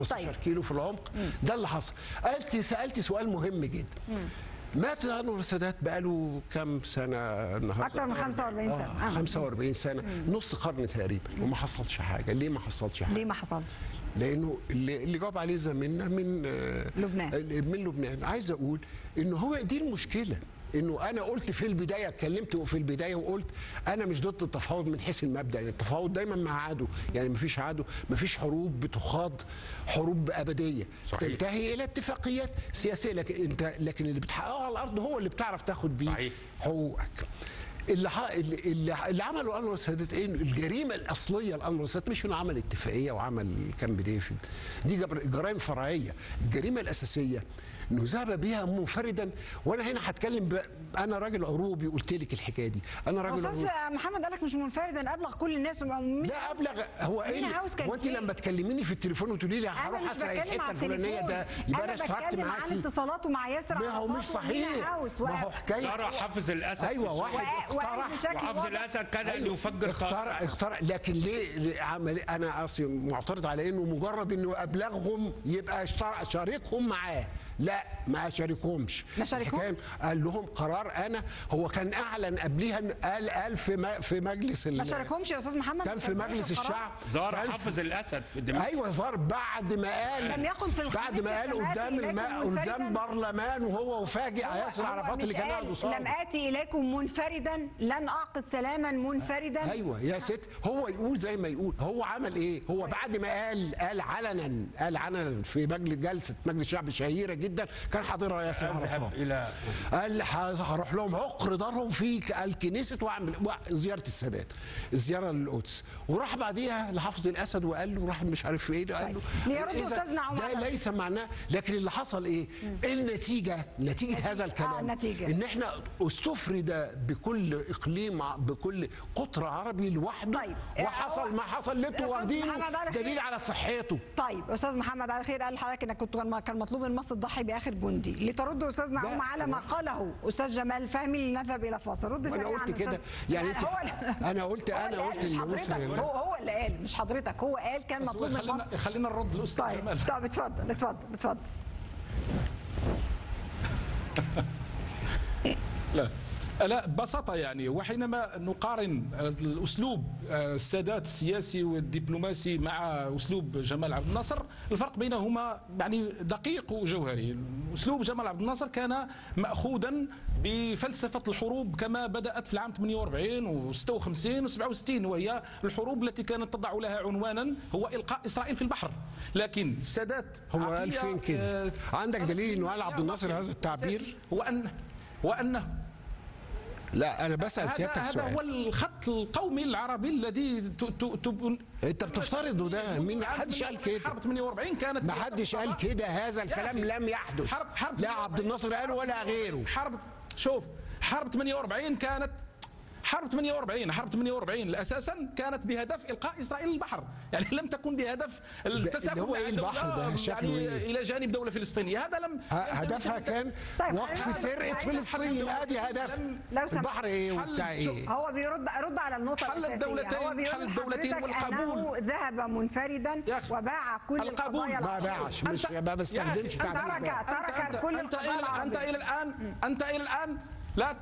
15 طيب. كيلو في العمق ده اللي حصل انت سالت سؤال مهم جدا مات انور السادات بقاله كام سنه النهارده أكتر من 45 سنة. آه. آه. 45 سنه نص قرن تقريبا وما حصلش حاجه ليه ما حصلش حاجه ليه ما حصل؟ لانه اللي, اللي جاوب عليه زميلنا من آه، لبنان. من لبنان عايز اقول انه هو دي المشكله انه انا قلت في البدايه اتكلمت في البدايه وقلت انا مش ضد التفاوض من حيث المبدا يعني التفاوض دايما مع عدو يعني مفيش عدو مفيش حروب بتخاض حروب ابديه صحيح. تنتهي الى اتفاقيات سياسيه لكن انت لكن اللي بتحققه على الارض هو اللي بتعرف تاخد بيه صحيح. حقوقك اللي, ح... اللي, اللي, اللي عمله انور السادات ايه إنه الجريمه الاصليه لانور السادات مش انه عمل اتفاقيه وعمل كامب ديفيد دي جبر... جرائم فرعيه الجريمه الاساسيه انه ذهب بها منفردا وانا هنا هتكلم ب... انا راجل عروبي قلت لك الحكايه دي انا راجل استاذ عروبي محمد قالك مش منفردا ابلغ كل الناس ومين لا ابلغ هو مين ايه هاوس كان هو انت فين؟ لما تكلميني في التليفون وتقولي لي انا هروح مش اسرق بتكلم الحته على الفلانيه التليفون ده يبقى انا انا اشتركت بتكلم عن معاكي اتصالاته مع ياسر ما هو مش عرفات ومينا صحيح هاوس ما هو حكايه زرع حافظ الاسد ايوه في السوق. واحد وقال- وقال اقترح بشكل وحافظ واضح الاسد كان أيوة. أيوة. يفجر اخترع قاهرة اخترع لكن ليه ليه عمل انا اصلا معترض على انه مجرد انه ابلغهم يبقى اشترع شاركهم معاه لا ما شاركهمش ما شاركهم؟ الحكاية قال لهم قرار انا هو كان اعلن قبليها إن قال قال في م- في مجلس ال- ما شاركهمش يا استاذ محمد كان ما في شاركهمش مجلس القرار؟ الشعب زار كان في- حافظ الاسد في دماغ ايوه ظهر بعد ما قال لم يكن في الخميس بعد ما قال لم آتي قدام إليكم الم... منفردا. قدام برلمان وهو وفاجئ هو- ياسر هو عرفات مش اللي كان قال قاعد لم قصاده اتي اليكم منفردا لن اعقد سلاما منفردا ايوه يا ست هو يقول زي ما يقول هو عمل ايه هو بعد ما قال قال علنا قال علنا في مجلس جلسه مجلس الشعب شهيره جدا كان حاضرها ياسر اذهب عرفات الى قال ح- هروح لهم عقر دارهم في الكنيسة واعمل وا- زياره السادات الزياره للقدس وراح بعديها لحافظ الاسد وقال له راح مش عارف ايه قال له ليرد إذا أستاذنا عمر ده على- ليس معناه لكن اللي حصل ايه النتيجه نتيجه هذا الكلام آه، النتيجة. ان احنا استفرد بكل اقليم ع- بكل قطر عربي لوحده طيب. وحصل هو- ما حصل اللي انتوا أستاذ واخدينه محمد على خير. دليل على صحته طيب استاذ محمد على خير قال لحضرتك انك كنت كان مطلوب من مصر تضحي باخر جندي لترد استاذ نعوم على ما قاله استاذ جمال فهمي لنذهب الى فاصل رد وانا سريعا قلت كده أستاذ- يعني لا، انت هو اللي- انا قلت هو انا اللي قال، قلت مش ان حضرتك مصر هو هو اللي قال مش حضرتك هو قال كان بس مطلوب من خلينا مصر خلينا نرد للاستاذ طيب جمال طيب اتفضل اتفضل اتفضل لا لا ببساطة يعني وحينما نقارن الأسلوب السادات السياسي والدبلوماسي مع أسلوب جمال عبد الناصر الفرق بينهما يعني دقيق وجوهري أسلوب جمال عبد الناصر كان مأخوذا بفلسفة الحروب كما بدأت في العام 48 و56 و67 وهي الحروب التي كانت تضع لها عنوانا هو إلقاء إسرائيل في البحر لكن السادات هو عقلية، قال فين كده؟ آه، عندك دليل إنه قال عبد الناصر هذا التعبير؟ أساسي هو أن وأنه لا انا بسال هذا سيادتك هذا سؤال هو الخط القومي العربي الذي ت- ت- ت- انت بتفترضه ده مين حدش قال كده حرب 48 كانت ما حدش قال كده هذا الكلام أخي، لم يحدث حرب حرب لا عبد الناصر قال ولا غيره حرب شوف حرب 48 كانت حرب 48 حرب 48 اساسا كانت بهدف القاء اسرائيل البحر يعني لم تكن بهدف التساكن اللي هو إيه مع البحر دولة ده؟ شكله يعني إيه؟ الى جانب دوله فلسطينيه هذا لم ه- هدفها كان طيب، وقف أنا- سرقه أنا- فلسطين ادي هدف لو سمحت. البحر ايه حل- وبتاع شو- ايه هو بيرد رد على النقطة حل الأساسية الدولتين- هو بيقول حل الدولتين لحضرتك والقبول. أنه ذهب منفردا يا أخي، وباع كل القبول. القضايا ما العربية. باعش مش أنت- ما بستخدمش يا أخي، تعبير ترك- باع. ترك أنت- كل أنت القضايا إلى أنت العربية. إلى الآن أنت إلى الآن لا ت-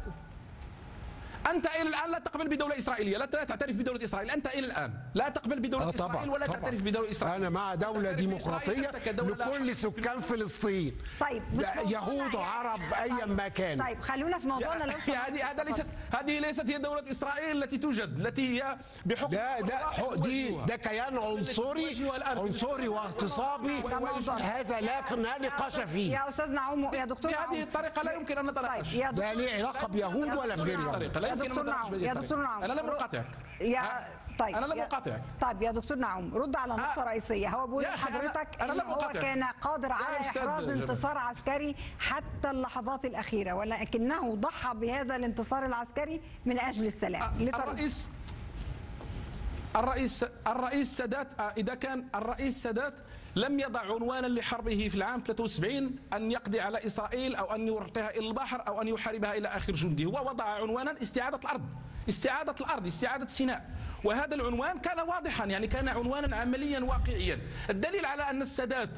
أنت إلى الآن لا تقبل بدولة إسرائيلية لا تعترف بدولة إسرائيل أنت إلى الآن لا تقبل بدولة آه طبعا إسرائيل ولا طبعا. تعترف بدولة إسرائيل انا مع دوله تعترف بإسرائيل ديمقراطيه أنت كدولة لكل سكان فلسطين طيب مش لا، موضوعنا يهود يعني. وعرب ايا ما كان طيب خلونا في موضوعنا لو يا أخي سمحت. هذه هذا ليست هذه ليست هي دولة إسرائيل التي توجد التي هي بحكم لا ده حق- دي ده كيان عنصري عنصري واغتصابي ده موضوع. هذا لا لا نقاش فيه يا استاذ نعوم يا دكتور بهذه نعوم. الطريقة لا يمكن أن نتناقش. طيب يا ده دكتور ليه علاقه بيهود ولا بغير يهود طريقة لا يا يمكن أن دكتور نتناقش نعوم بهذه يا الطريقة. دكتور نعوم أنا لم أقاطعك يا ها؟ طيب أنا لم يا- أقاطعك طيب يا دكتور نعوم رد على نقطة آه. رئيسية هو بيقول يا أخي أنا- لحضرتك أنا إن لم هو أقاطعك. كان قادر يا على أستاذ إحراز جمال. انتصار عسكري حتى اللحظات الأخيرة ولكنه ضحى بهذا الانتصار العسكري من أجل السلام لتر- الرئيس الرئيس الرئيس السادات آه، اذا كان الرئيس السادات لم يضع عنوانا لحربه في العام 73 ان يقضي على اسرائيل او ان يرقيها الى البحر او ان يحاربها الى اخر جنده هو وضع عنوانا استعاده الارض استعاده الارض استعاده سيناء وهذا العنوان كان واضحا يعني كان عنوانا عمليا واقعيا الدليل على ان السادات